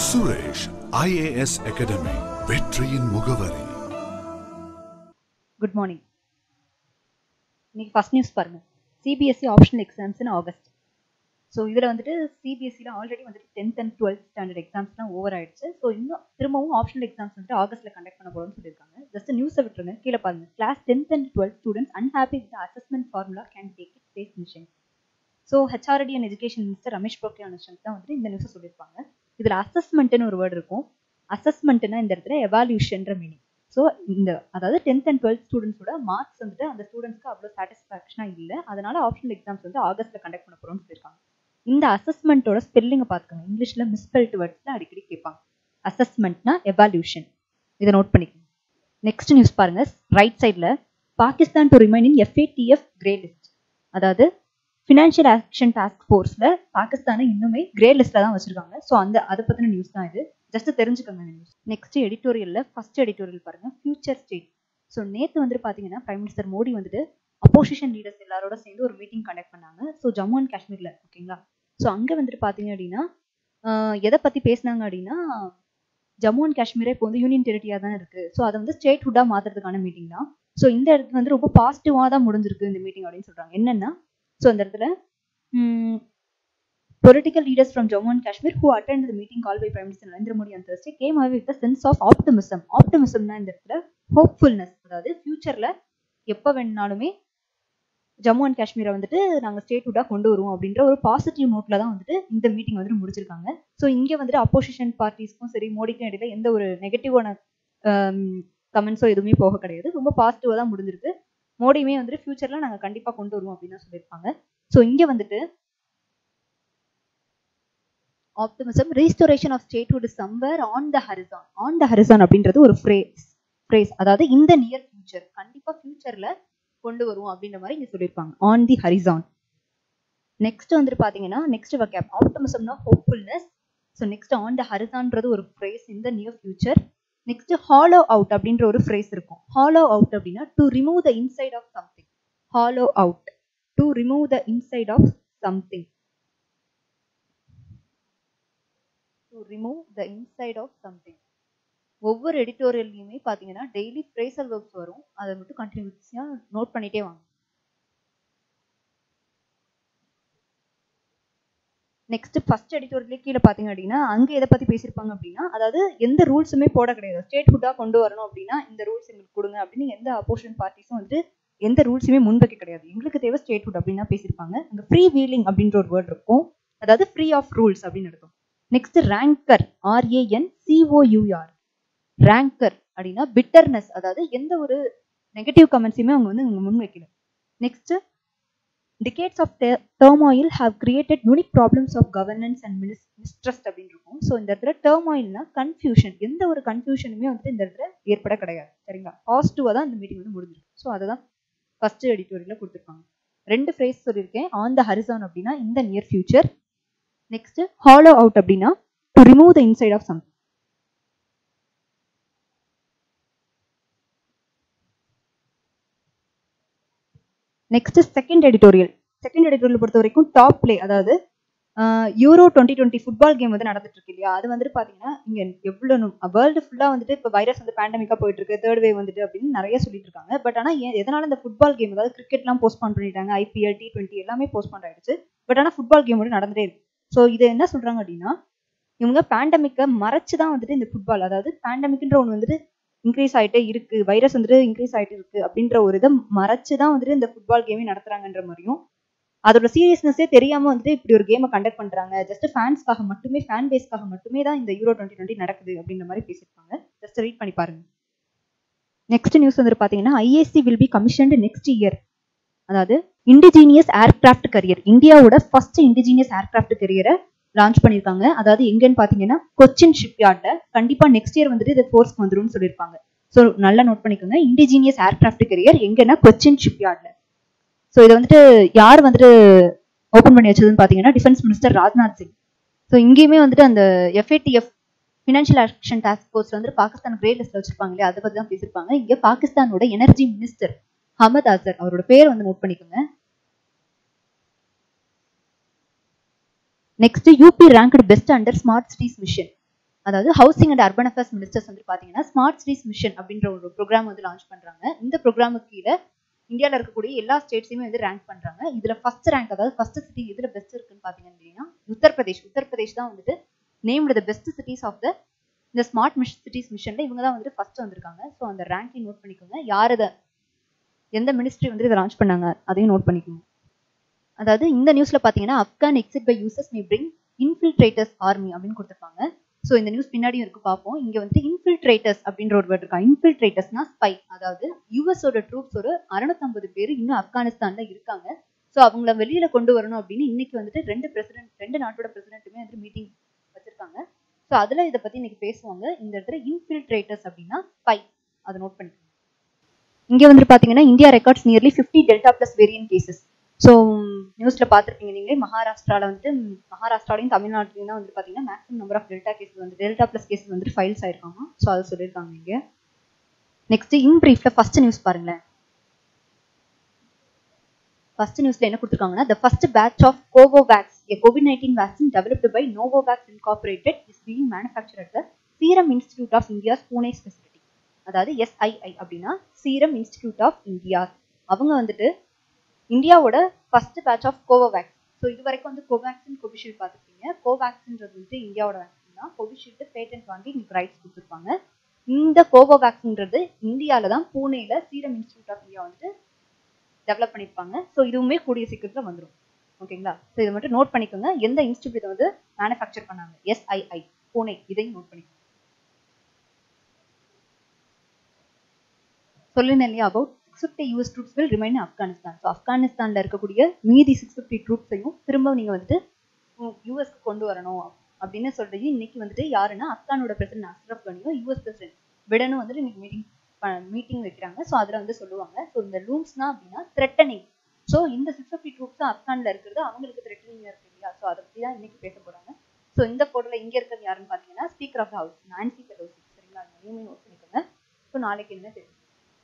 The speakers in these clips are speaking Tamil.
சுரேஷ் ஐஏஎஸ் அகாடமி வெற்றியின் முகவரி குட் மார்னிங் இன்னைக்கு ஃபர்ஸ்ட் நியூஸ் பாருங்க CBSE optional exams in August so இதில் வந்துட்டு சிபிஎஸ்சியில் ஆல்ரெடி வந்துட்டு டென்த் அண்ட் டுவெல்த் ஸ்டாண்டர்ட் எக்ஸாம்ஸ்லாம் ஓவர் ஆயிடுச்சு ஸோ இன்னும் திரும்பவும் ஆப்ஷனல் எக்ஸாம்ஸ் வந்துட்டு ஆகஸ்ட்டில் கண்டக்ட் பண்ண போகிறோம்னு சொல்லியிருக்காங்க ஜஸ்ட் நியூஸை விட்டுருங்க கீழே பாருங்க class tenth and twelfth students unhappy with assessment formula can take it face mission so HRD and education minister Ramesh Pokhriyal Nishank தான் வந்துட்டு இந்த நியூஸை சொல்லியிருப்பாங்க இதில் அசஸ்மெண்ட்னு ஒரு வேர்டு இருக்கும் அசஸ்மெண்ட்னா இந்த இடத்துல எவால்யூஷன்ற மீனிங் ஸோ இந்த அதாவது டென்த் அண்ட் டுவெல்த் ஸ்டூடெண்ட்ஸோட மார்க்ஸ் வந்துட்டு அந்த ஸ்டூடெண்ட்ஸ்க்கு அவ்வளோ சாட்டிஸ்ஃபேக்ஷனாக இல்லை அதனால ஆப்ஷனல் எக்ஸாம்ஸ் வந்து ஆகஸ்ட்ல கண்டக்ட் பண்ண போகிறோம்னு சொல்லியிருக்காங்க இந்த அசஸ்மெண்ட்டோட ஸ்பெல்லிங்கை பார்த்துக்கோங்க இங்கிலீஷில் மிஸ்பெல்ட் வேர்ட்ஸில் அடிக்கடி கேட்பாங்க அசஸ்மெண்ட்னா எவால்யூஷன் இதை நோட் பண்ணிக்கோங்க நெக்ஸ்ட் நியூஸ் பாருங்க ரைட் சைடில் Pakistan to remain in FATF grey list அதாவது ஃபினான்ஷியல் ஆக்ஷன் டாஸ்க் ஃபோர்ஸில் பாகிஸ்தானை இன்னுமே கிரே லிஸ்ட்டில் தான் வச்சிருக்காங்க ஸோ அந்த அதை பற்றின நியூஸ் தான் இது ஜஸ்ட் தெரிஞ்சுக்கோங்க இந்த நியூஸ் நெக்ஸ்ட் எடிட்டோரியலில் ஃபர்ஸ்ட் எடிட்டோரியல் பாருங்க ஃபியூச்சர் ஸ்டேட் ஸோ நேற்று வந்துட்டு பார்த்தீங்கன்னா பிரைம் மினிஸ்டர் மோடி வந்துட்டு அப்போசிஷன் லீடர்ஸ் எல்லாரோட சேர்ந்து ஒரு மீட்டிங் கண்டக்ட் பண்ணாங்க ஸோ ஜம்மு அண்ட் காஷ்மீரில் ஓகேங்களா ஸோ அங்கே வந்துட்டு பார்த்தீங்க அப்படின்னா ஆஹ் எதை பற்றி பேசினாங்க அப்படின்னா ஜம்மு அண்ட் காஷ்மீரே இப்போ வந்து யூனியன் டெரிட்டரியாக தான் இருக்குது ஸோ அதை வந்து ஸ்டேட் ஹுட்டாக மாற்றுறதுக்கான மீட்டிங் தான் ஸோ இந்த இடத்துல வந்து ரொம்ப பாசிட்டிவாக தான் முடிஞ்சிருக்கு இந்த மீட்டிங் அப்படின்னு சொல்கிறாங்க என்னென்னா ஸோ அந்த இடத்துல political leaders from Jammu and Kashmir who attended the meeting called by Prime Minister Narendra Modi on Thursday came away with a sense of optimism. Optimismனா இந்த இடத்துல ஹோப்ஃபுல்னஸ் அதாவது ஃபியூச்சர்ல எப்போ வேணுனாலுமே ஜம்மு அண்ட் காஷ்மீரை வந்துட்டு நாங்கள் ஸ்டேட்ஹுட்டாக கொண்டு வருவோம் அப்படின்ற ஒரு பாசிட்டிவ் நோட்டில் தான் வந்துட்டு இந்த மீட்டிங் வந்துட்டு முடிச்சிருக்காங்க ஸோ இங்கே வந்துட்டு அப்போசிஷன் பார்ட்டிஸ்க்கும் சரி மோடிக்கும் இடையில எந்த ஒரு நெகட்டிவான கமெண்ட்ஸோ எதுவுமே போக கிடையாது ரொம்ப பாசிட்டிவாக தான் முடிஞ்சிருக்கு மோடியுமே வந்துட்டு ஃபியூச்சரில் நாங்கள் கண்டிப்பாக கொண்டு வருவோம் அப்படின்னு தான் சொல்லியிருப்பாங்க ஸோ இங்கே வந்துட்டு optimism restoration of statehood is somewhere on the horizon on the horizon அப்படின்றது ஒரு ஃப்ரேஸ் ஃப்ரேஸ் அதாவது இந்த நியர் ஃபியூச்சர் கண்டிப்பாக ஃபியூச்சரில் கொண்டு வருவோம் அப்படின்ற மாதிரி இங்கே சொல்லியிருப்பாங்க ஆன் தி ஹரிசான் நெக்ஸ்ட் வந்துட்டு பார்த்தீங்கன்னா நெக்ஸ்ட் வக்கேப் ஆப்டிமிசம்னா hopefulness so next on the ஹரிசான்றது ஒரு ஃப்ரேஸ் இந்த near future next hollow out அப்படின்ற ஒரு ஃப்ரேஸ் இருக்கும் ஹாலோ அவுட் அப்படின்னா to remove the inside of something hollow out to remove the inside of something to remove the inside of something ஒவ்வொரு எடிட்டோரியல்லையுமே பார்த்தீங்கன்னா டெய்லி ஃப்ரேசல் ஒர்க்ஸ் வரும் அதை மட்டும் கண்டினியூஸாக நோட் பண்ணிட்டே வாங்க நெக்ஸ்ட் ஃபர்ஸ்ட் எடிட்டோரியலே கீழே பார்த்தீங்க அப்படின்னா அங்கே எதை பற்றி பேசியிருப்பாங்க அப்படின்னா அதாவது எந்த ரூல்ஸுமே போட கிடையாது ஸ்டேட் ஹுட்டாக கொண்டு வரணும் அப்படின்னா இந்த ரூல்ஸ் எங்களுக்கு கொடுங்க அப்படின்னு எந்த அப்போசிஷன் பார்ட்டிஸும் வந்துட்டு எந்த ரூல்ஸுமே முன்வைக்க கிடையாது எங்களுக்கு தேவை ஸ்டேட் ஹுட் அப்படின்னு பேசியிருப்பாங்க அங்கே ஃப்ரீ வீலிங் அப்படின்ற ஒரு வேர்ட் இருக்கும் அதாவது ஃப்ரீ ஆஃப் ரூல்ஸ் அப்படின்னு இருக்கும் next rancour R A N C O U R rancour அப்படின்னா பிட்டர்னஸ் அதாவது எந்த ஒரு நெகட்டிவ் கமெண்ட்ஸையுமே அவங்க வந்து முன் வைக்கல next decades of turmoil have created unique problems of governance and minis mistrust அப்படின்னு இருக்கும் ஸோ இந்த இடத்துல டேர்மாயில்னா கன்ஃபியூஷன் எந்த ஒரு கன்ஃபியூஷனுமே வந்துட்டு இந்த இடத்துல ஏற்பட கிடையாது சரிங்களா பாசிட்டிவாக தான் இந்த மீட்டிங் வந்து முடிஞ்சிருக்கு ஸோ அதை தான் ஃபர்ஸ்ட் எடிட்டோரியலில் கொடுத்துருப்பாங்க ரெண்டு ஃப்ரேஸ் சொல்லியிருக்கேன் ஆன் த ஹரிசான் அப்படின்னா இந்த near future next hollow out அப்படின்னா to remove the inside of some next second editorial second editorial பொறுத்த வரைக்கும் டாப் பிளே அதாவது euro twenty twenty football game வந்து நடந்துட்டு இருக்கு இல்லையா அது வந்துட்டு பார்த்தீங்கன்னா இங்கே எவ்வளோ வேர்ல்டு ஃபுல்லாக வந்துட்டு இப்போ வைரஸ் வந்து பேண்டமிக்காக போயிட்டு இருக்கு தேர்ட் வேவ் வந்துட்டு அப்படின்னு நிறைய சொல்லிட்டு இருக்காங்க பட் ஆனால் எதனால இந்த ஃபுட்பால் கேம் அதாவது கிரிக்கெட்லாம் போஸ்ட்பான் பண்ணிட்டாங்க ஐபிஎல் டி டுவெண்ட்டி எல்லாமே போஸ்ட்பான் ஆயிடுச்சு பட் ஆனால் ஃபுட்பால் கேம் வந்து நடந்துட்டே இருக்கு ஸோ இது என்ன சொல்றாங்க அப்படின்னா இவங்க பேண்டமிக்கை மறைச்சு தான் வந்துட்டு இந்த ஃபுட்பால் அதாவது பேண்டமிக்ன்ற ஒன்று வந்துட்டு இன்க்ரீஸ் ஆகிட்டே இருக்கு வைரஸ் வந்துட்டு இன்க்ரீஸ் ஆகிட்டு இருக்கு அப்படின்ற ஒரு இதை மறைச்சு தான் வந்துட்டு இந்த ஃபுட்பால் கேமே நடத்துறாங்கன்ற மாதிரியும் அதோட சீரியஸ்னஸே தெரியாம வந்துட்டு இப்படி ஒரு கேமை கண்டக்ட் பண்றாங்க ஜஸ்ட் ஃபேன்ஸ்க்காக மட்டுமே ஃபேன் பேஸ்க்காக மட்டுமே தான் இந்த யூரோ டுவெண்ட்டி டுவெண்ட்டி நடக்குது அப்படின்ற மாதிரி பேசியிருப்பாங்க ஜஸ்ட் ரீட் பண்ணி பாருங்க நெக்ஸ்ட் நியூஸ் வந்துட்டு பாத்தீங்கன்னா IAC will be commissioned next year அதாவது இண்டிஜீனியஸ் ஏர்கிராஃப்ட் கரியர் இந்தியாவோட ஃபர்ஸ்ட் இண்டிஜீனியஸ் ஏர்கிராஃப்ட் கரியரை லான்ச் பண்ணியிருக்காங்க அதாவது எங்கன்னு பாத்தீங்கன்னா கொச்சின் ஷிப்யார்ட்ல கண்டிப்பா நெக்ஸ்ட் இயர் வந்துட்டு இது ஃபோர்ஸ்க்கு வந்துரும்னு சொல்லியிருப்பாங்க ஸோ நல்லா நோட் பண்ணிக்கோங்க இண்டிஜீனியஸ் ஏர்கிராஃப்ட் கரியர் எங்கன்னா கொச்சின் ஷிப்யார்ட்ல ஸோ இதை வந்துட்டு யார் வந்துட்டு ஓப்பன் பண்ணி வச்சதுன்னு பார்த்தீங்கன்னா defence minister Rajnath Singh so இங்கேயுமே வந்துட்டு அந்த FATF financial action task force வந்து பாகிஸ்தான் கிரே லிஸ்ட்ல வச்சிருப்பாங்க இல்லையா அதை பத்தி தான் பேசியிருப்பாங்க இங்க பாகிஸ்தானோட எனர்ஜி மினிஸ்டர் ஹமத் அசர் அவரோட பேர் வந்து நோட் பண்ணிக்கோங்க next UP ranked best under smart cities mission அதாவது housing and urban affairs ministers வந்து பார்த்தீங்கன்னா ஸ்மார்ட் சிட்டிஸ் மிஷன் அப்படின்ற ஒரு ப்ரோக்ராம் வந்து லான்ச் பண்ணுறாங்க இந்த ப்ரோக்ராமுக்கு கீழே இந்தியாவில் இருக்கக்கூடிய எல்லா ஸ்டேட்ஸையுமே வந்து ரேங்க் பண்ணுறாங்க இதில் ஃபர்ஸ்ட் ரேங்க் அதாவது ஃபர்ஸ்ட் சிட்டி எதில் பெஸ்ட் இருக்குன்னு பார்த்தீங்க அப்படின்னா உத்தரப்பிரதேஷ் உத்தரப்பிரதேஷ் தான் வந்துட்டு named the best cities of the இந்த ஸ்மார்ட் மிஷ் சிட்டிஸ் மிஷனில் இவங்க தான் வந்துட்டு ஃபர்ஸ்ட் வந்திருக்காங்க ஸோ அந்த ரேங்கையும் நோட் பண்ணிக்கோங்க யார் இதை எந்த மினிஸ்ட்ரி வந்து இதை லான்ச் பண்ணாங்க அதையும் நோட் பண்ணிக்கோங்க அதாவது இந்த நியூஸ்ல பாத்தீங்கன்னா Afghan exit by users may bring infiltrators army அப்படின்னு கொடுத்துருப்பாங்க ஸோ இந்த நியூஸ் பின்னாடியும் இருக்கு பார்ப்போம் இங்க வந்து இன்ஃபில்ட்ரேட்டர்ஸ் அப்படின்ற ஒரு வேர்ட் இருக்கா இன்ஃபில்ட்ரேட்டர்ஸ்னா ஸ்பை அதாவது யூஎஸோட ட்ரூப்ஸ் ஒரு அறுநூத்தம்பது பேர் இன்னும் ஆப்கானிஸ்தான்ல இருக்காங்க ஸோ அவங்கள வெளியில கொண்டு வரணும் அப்படின்னு இன்னைக்கு வந்துட்டு ரெண்டு பிரசிடென்ட் ரெண்டு நாட்டோட பிரசிடென்ட்டுமே வந்து மீட்டிங் வச்சிருக்காங்க ஸோ அதுல இதை பத்தி இன்னைக்கு பேசுவாங்க இந்த இடத்துல இன்ஃபில்ட்ரேட்டர்ஸ் அப்படின்னா ஸ்பை அதை நோட் பண்ணிக்கோங்க இங்க வந்து பாத்தீங்கன்னா India records nearly fifty delta plus variant cases so நியூஸ்ல பார்த்துருப்பீங்க நீங்களே மகாராஷ்டிரால வந்துட்டு ம், மகாராஷ்டிராலையும் தமிழ்நாட்டிலையும் தான் வந்து பாத்தீங்கன்னா maximum number of delta cases வந்து டெல்டா பிளஸ் கேசஸ் வந்துட்டு ஃபைல்ஸ் ஆயிருக்காங்க ஸோ அதை சொல்லியிருக்காங்க இங்க நெக்ஸ்ட் இன் பிரீஃப்ல ஃபர்ஸ்ட் நியூஸ் பாருங்களேன் ஃபர்ஸ்ட் நியூஸ்ல என்ன கொடுத்துருக்காங்கன்னா the first batch of Covovax a COVID 19 vaccine developed by Novavax Incorporated is being manufactured at the Serum Institute of India's Pune facility அதாவது SII அப்படின்னா சீரம் இன்ஸ்டிடியூட் ஆஃப் இந்தியா அவங்க வந்துட்டு இந்தியாவோட first batch of Covovax so இது வரைக்கும் வந்து கோவேக்சின் கோவிஷீல்டு பார்த்துருப்பீங்க கோவேக்சின்றது வந்துட்டு இந்தியாவோட வேக்சின் தான் கோவிஷீல்டு பேட்டன்ட் வாங்கி இன்னைக்கு ரைட்ஸ் கொடுத்துருப்பாங்க இந்த கோவோவேக்ஸ்ன்றது இந்தியாவில தான் பூனேல சீரம் இன்ஸ்டிடியூட் ஆஃப் இந்தியா வந்துட்டு டெவலப் பண்ணியிருப்பாங்க ஸோ இதுவுமே கூடிய சீக்கிரத்தில் வந்துடும் ஓகேங்களா ஸோ இதை மட்டும் நோட் பண்ணிக்கோங்க எந்த இன்ஸ்டியூட் இதை வந்து மேனுஃபேக்சர் பண்ணாங்க எஸ்ஐஐ பூனே இதையும் நோட் பண்ணிக்கோங்க சொல்லினேன் இல்லையா about six fifty US troops will remain Afghanistan so ஆப்கானிஸ்தானில் இருக்கக்கூடிய மீதி சிக்ஸ் ஃபிஃப்டி ட்ரூப்ஸையும் திரும்ப நீங்கள் வந்துட்டு யூஎஸ்க்கு கொண்டு வரணும் அப்படின்னு சொல்றது இன்னைக்கு வந்துட்டு யாருன்னா ஆப்கானோட பிரசிடென்ட் அஸ்ரப் கனியும் யூஎஸ் பிரசிடென்ட் பிடனும் வந்துட்டு இன்னைக்கு மீட்டிங் மீட்டிங் வைக்கிறாங்க ஸோ அதில் வந்து சொல்லுவாங்க ஸோ இந்த லூம்ஸ்னா அப்படின்னா த்ரெட்டனிங் ஸோ இந்த சிக்ஸ் ஃபிஃப்டி ட்ரூப்ஸ் தான் ஆப்கானில் இருக்கிறது அவங்களுக்கு த்ரெட்டனிங் இருக்கு இல்லையா ஸோ அதை பற்றி தான் இன்னைக்கு பேச போகிறாங்க ஸோ இந்த ஃபோட்டோவில் இங்கே இருக்கிறது யாருன்னு பார்த்தீங்கன்னா speaker of house Nancy Pelosi சரிங்களா அந்த நேமே நோட் பண்ணிக்கோங்க ஸோ நாளைக்கு என்ன தெரியும்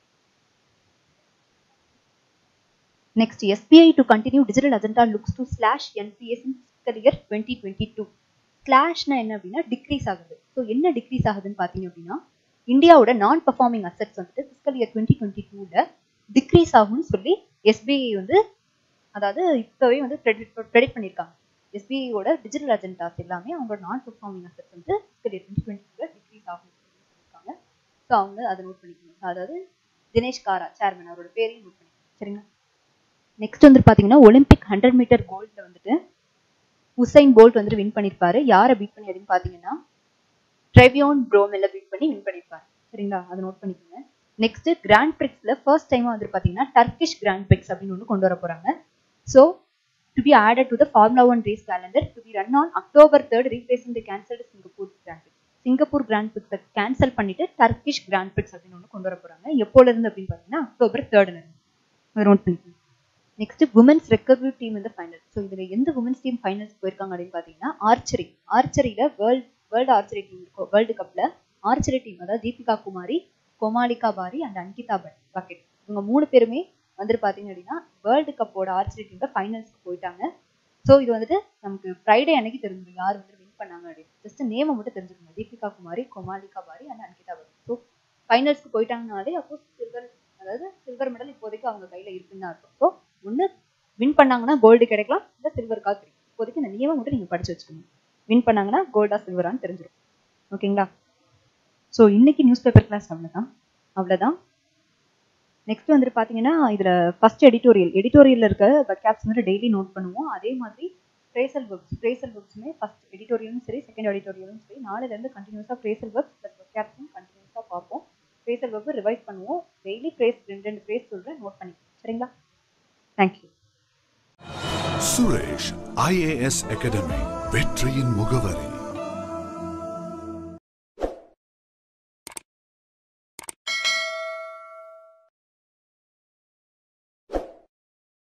Next, SBI to continue digital agenda looks to slash NPS in fiscal year 2022. ஸ்லாஷ்னா என்ன அப்படின்னா டிக்ரீஸ் ஆகுது ஸோ என்ன டிக்ரீஸ் ஆகுதுன்னு பார்த்தீங்க அப்படின்னா இந்தியாவோட நான் பர்ஃபார்மிங் அசெட்ஸ் வந்துட்டு ஃபிஸ்கல் இயர் டுவெண்ட்டி டுவெண்ட்டி டூவில் டிக்ரீஸ் ஆகும்னு சொல்லி எஸ்பிஐ வந்து அதாவது இப்போவே வந்து ப்ரெடிக்ட் பண்ணியிருக்காங்க எஸ்பிஐயோட டிஜிட்டல் அஜெண்டாஸ் எல்லாமே அவங்களோட நான் பர்ஃபார்மிங் அசெட்ஸ் வந்து ஃபிஸ்கல் இயர் டுவெண்ட்டி டுவெண்ட்டி டூவில் டிக்ரீஸ் ஆகும்னு சொல்லி சொல்லியிருக்காங்க ஸோ அவங்க அதை நோட் பண்ணிக்கணும் அதாவது தினேஷ் காரா சேர்மன் அவரோட பேரையும் நோட் பண்ணிக்கணும் சரிங்களா நெக்ஸ்ட் வந்து பாத்தீங்கன்னா ஒலிம்பிக் ஹண்ட்ரட் மீட்டர் கோல்ட்ல வந்துட்டு உசைன் போல்ட் வந்துட்டு வின் பண்ணிருப்பாரு யாரை பீட் பண்ணி அப்படின்னு பாத்தீங்கன்னா ட்ரெவியோன் ப்ரோமெல்ல பீட் பண்ணி வின் பண்ணிருப்பாரு சரிங்களா அதை நோட் பண்ணிக்கோங்க நெக்ஸ்ட் கிராண்ட் பிரிக்ஸ்ல ஃபர்ஸ்ட் டைமா வந்து பாத்தீங்கன்னா டர்கிஷ் கிராண்ட் பிரிக்ஸ் அப்படின்னு ஒன்று கொண்டு வர போறாங்க so to be added to the formula one race calendar to be run on October third replacing the cancelled Singapore grand prix Singapore grand பிரிக்ஸை கேன்சல் பண்ணிட்டு டர்கிஷ் கிராண்ட் பிரிக்ஸ் அப்படின்னு ஒன்று கொண்டு வர போறாங்க எப்போல இருந்து அப்படின்னு பாத்தீங்கன்னா அக்டோபர் தேர்ட்ல இருந்து அதை நோட் பண்ணிக்கோங்க நெக்ஸ்ட் உமன்ஸ் ரெக்கர்வியூ டீம் இந்த ஃபைனல் ஸோ இதுல எந்த உமன்ஸ் டீம் ஃபைனல்ஸ் போயிருக்காங்க அப்படின்னு பாத்தீங்கன்னா ஆர்ச்சரி ஆர்ச்சரியில வேர்ல்ட் வேர்ல்டு ஆர்ச்சரி டீம் இருக்கும் வேர்ல்டு கப்ல ஆர்ச்சரி டீம் அதாவது தீபிகா குமாரி கோமாலிகா பாரி அண்ட் அங்கிதா பட் பக்கெட் இவங்க மூணு பேருமே வந்துட்டு பாத்தீங்க அப்படின்னா வேர்ல்டு கப்போட ஆர்ச்சரி டீம்ல ஃபைனல்ஸ்க்கு போயிட்டாங்க ஸோ இது வந்துட்டு நமக்கு ஃப்ரைடே அன்னைக்கு தெரிஞ்சிடும் யார் வந்து வின் பண்ணாங்க அப்படின்னு ஜஸ்ட் நேமை மட்டும் தெரிஞ்சுக்கணும் தீபிகா குமாரி கோமாலிகா பாரி அண்ட் அங்கிதா பட் ஸோ ஃபைனல்ஸ்க்கு போயிட்டாங்கனாலே அப்போ சில்வர் அதாவது சில்வர் மெடல் இப்போதைக்கு அவங்க கையில இருக்குன்னு தான் இருக்கும் ஸோ ஒன்று வின் பண்ணாங்கன்னா கோல்டு கிடைக்கலாம் இல்லை சில்வருக்காக கிடைக்கும் இப்போதைக்கு இந்த நியமம் மட்டும் நீங்கள் படிச்சு வச்சுக்கோங்க வின் பண்ணாங்கன்னா கோல்டா சில்வரான்னு தெரிஞ்சிடும் ஓகேங்களா ஸோ இன்னைக்கு நியூஸ் பேப்பர் கிளாஸ் அவ்வளோதான் அவ்வளோதான் நெக்ஸ்ட் வந்துட்டு பார்த்தீங்கன்னா இதில் ஃபர்ஸ்ட் எடிட்டோரியல் எடிட்டோரியலில் இருக்க வெப்கேப்ஸ் வந்து டெய்லி நோட் பண்ணுவோம் அதே மாதிரி ஃப்ரேசல் வெப்ஸ் ஃப்ரேசல் வெப்ஸுமே ஃபர்ஸ்ட் எடிட்டோரியலும் சரி செகண்ட் எடிட்டோரியலும் சரி நாலுலேருந்து கண்டினியூஸாக ஃப்ரேசல் வெப்ஸ் ப்ளஸ் வெப்கேப்ஸும் கண்டினியூஸாக பார்ப்போம் ஃப்ரேசல் வெப் ரிவைஸ் பண்ணுவோம் டெய்லி ஃப்ரேஸ் ரெண்டு ரெண்டு ஃப்ரேஸ் சொல்கிறேன் நோட் பண்ணிக்கோங்க சரிங்களா தேங்க்யூ சுரேஷ் ஐஏஎஸ் அகாடமி வெற்றியின் முகவரி